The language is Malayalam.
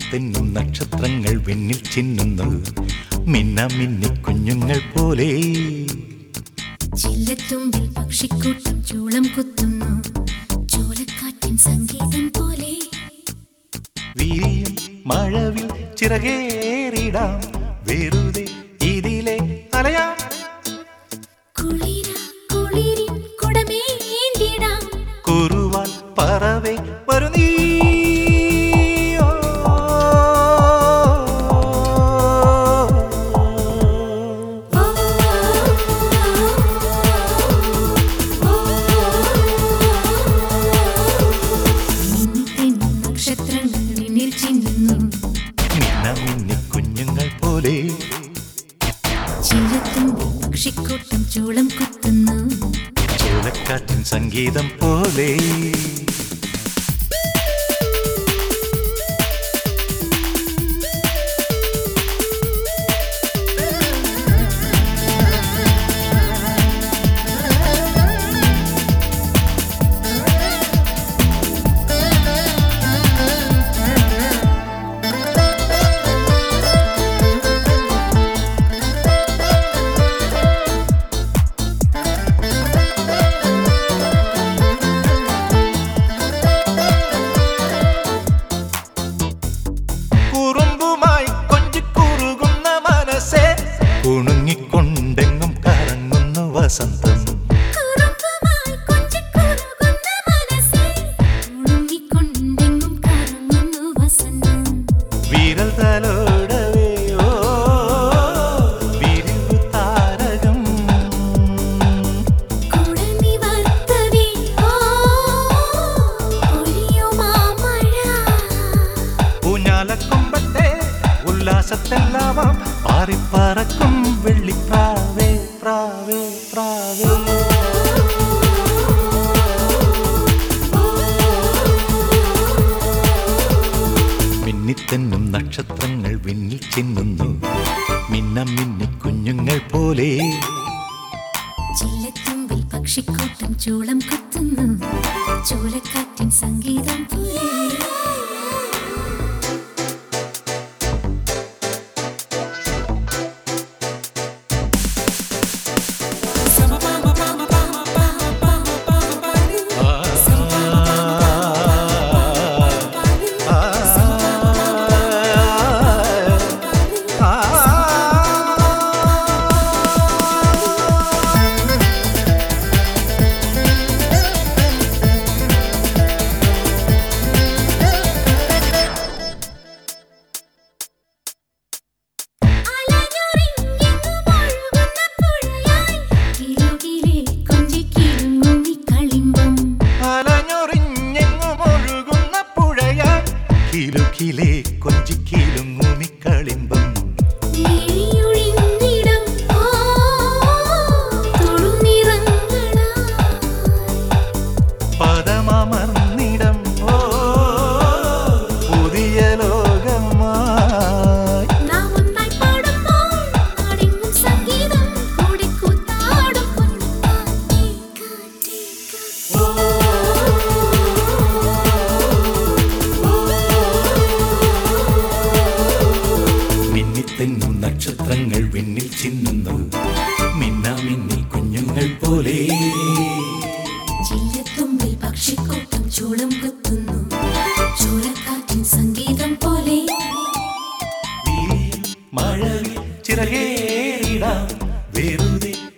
മിന്നിത്തെന്നും നക്ഷത്രങ്ങൾ വിണ്ണിൽ ചിന്നുന്നു മിന്ന മിന്നി കുഞ്ഞുങ്ങൾ പോലെ ചില്ലത്തുമ്പിൽ പക്ഷിക്കൂട്ടം ചൂളം കുത്തുന്നു ചോലക്കാറ്റിൻ സംഗീതം പോലെ വീരിയും മഴവിൽ ചിറകേറിടാം വെറുതെ ഇതിലെ അലയാം കുളിര കുളിരിൻ കുടമേന്തിടാം കുറുവാൽ പറവേ വരു നീ ഓ, ഓ, മിന്നിത്തെന്നും നക്ഷത്രങ്ങൾ വിണ്ണിൽ ചിന്നുന്നു മിന്ന മിന്നി കുഞ്ഞുങ്ങൾ പോലെ ചില്ലത്തുമ്പിൽ പക്ഷിക്കൂട്ടം ചൂളം കുത്തുന്നു ചോലക്കാറ്റിൻ സംഗീതം പോലെ കുറുമ്പുമായി കൊഞ്ചിക്കുറുകുന്ന മനസ്സേ കുണുങ്ങിക്കൊണ്ടെങ്ങും കറങ്ങുന്നു വസന്തം കുറുമ്പുമായി കൊഞ്ചിക്കുറുകുന്ന മനസ്സേ, ഉണങ്ങിക്കൊണ്ടെങ്ങും കറങ്ങുന്നു വസന്തം. വിരൽ തലോടവേ ഓ വിരിവു താരകം കുടനിവർത്തവേ, ഓ, പൊഴിയുമാമഴ. ഊഞ്ഞാലക്കൊമ്പത്തെ ഉല്ലാസത്തെല്ലാമാം പാറിപ്പറക്കും വെള്ളിപ്രാവേ പ്രാവേ പ്രാവേ മിന്നിത്തെന്നും നക്ഷത്രങ്ങൾ വിണ്ണിൽ ചിന്നുന്നു മിന്നം മിന്നി കുഞ്ഞുങ്ങൾ പോലെ ചില്ലത്തുമ്പിൽ പക്ഷിക്കൂട്ടം ചൂളം കുത്തുന്നു ചോലക്കാറ്റിൻ സംഗീതം പോലെ അലഞ്ഞുറിഞ്ഞെങ്ങുമൊഴുകുന്ന പുഴയായി കിലുകിലെ കൊഞ്ചിക്കിലുങ്ങുമി കളിമ്പം. അലഞ്ഞൊറിഞ്ഞെങ്ങുമൊഴുകുന്ന പുഴയാൽ കിലുകിലെ കൊഞ്ചിക്കിലുങ്ങുമിക്കളിമ്പം മിഴിയൊഴിഞ്ഞിടം ആ തൊടുനിറങ്ങളായി. പദമമർന്നിടം ഓ പുതിയ ലോകമായി നാം ഒന്നായി പാടുമ്പോൾ നാടെങ്ങും സംഗീതം കൂടിക്കൂത്താടും പൊൻകാറ്റേ, കാറ്റേ, കാറ്റേ. മിന്നിത്തെങ്ങും നക്ഷത്രങ്ങൾ വിണ്ണിൽ ചിന്നുന്നു മിന്ന മിന്നി കുഞ്ഞുങ്ങൾ പോലെ ചില്ലത്തുമ്പിൽ പക്ഷിക്കൂട്ടം ചൂളം കുത്തുന്നു ചോലക്കാറ്റിൻ സംഗീതം പോലെ വീരിൽ മഴവിൽ ചിറകേറിടാം വെറുതെ